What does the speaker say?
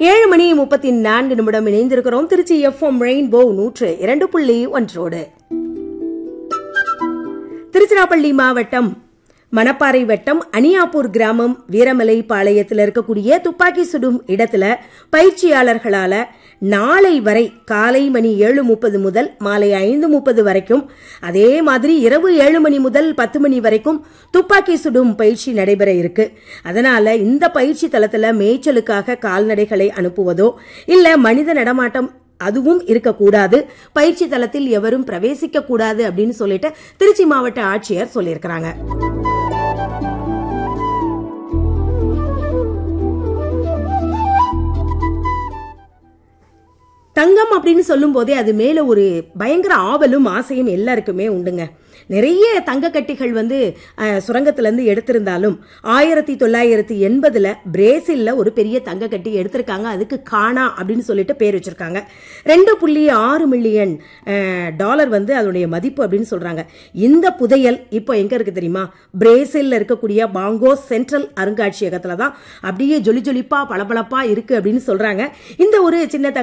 ஏழு மணி முப்பத்தி நான்கு நிமிடம் இணைந்திருக்கிறோம் திருச்சி எஃப்எம் ரெயின்போ நூற்று இரண்டு புள்ளி ஒன்றோடு திருச்சிராப்பள்ளி மாவட்டம் மணப்பாறை வட்டம் அனியாப்பூர் கிராமம் வீரமலை பாளையத்தில் இருக்கக்கூடிய துப்பாக்கி சுடும் இடத்துல பயிற்சியாளர்களால நாளை வரை காலை மணி ஏழு முப்பது முதல் மாலை ஐந்து முப்பது வரைக்கும் அதே மாதிரி இரவு ஏழு மணி முதல் பத்து மணி வரைக்கும் துப்பாக்கி சுடும் பயிற்சி நடைபெற இருக்கு அதனால இந்த பயிற்சி தளத்துல மேய்ச்சலுக்காக கால்நடைகளை அனுப்புவதோ இல்ல மனித நடமாட்டம் அதுவும் இருக்கக்கூடாது பயிற்சி தளத்தில் எவரும் பிரவேசிக்க கூடாது அப்படின்னு சொல்லிட்டு திருச்சி மாவட்ட ஆட்சியர் சொல்லியிருக்கிறாங்க தங்கம் அப்படின்னு சொல்லும் போதே அது மேல ஒரு பயங்கர ஆவலும் ஆசையும் எல்லாருக்குமே உண்டுங்க நிறைய தங்க கட்டிகள் வந்து அஹ், சுரங்கத்துல இருந்து எடுத்திருந்தாலும் ஆயிரத்தி தொள்ளாயிரத்தி எண்பதுல பிரேசில்ல ஒரு பெரிய தங்க கட்டி எடுத்திருக்காங்க அதுக்கு காணா அப்படின்னு சொல்லிட்டு பேர் வச்சிருக்காங்க ரெண்டு புள்ளி ஆறு மில்லியன் டாலர் வந்து அதனுடைய மதிப்பு அப்படின்னு சொல்றாங்க இந்த புதையல் இப்போ எங்க இருக்கு தெரியுமா பிரேசில்ல இருக்கக்கூடிய பாங்கோ சென்ட்ரல் அருங்காட்சியகத்துல தான் அப்படியே ஜொலி ஜொலிப்பா பளபளப்பா இருக்கு அப்படின்னு சொல்றாங்க இந்த ஒரு சின்ன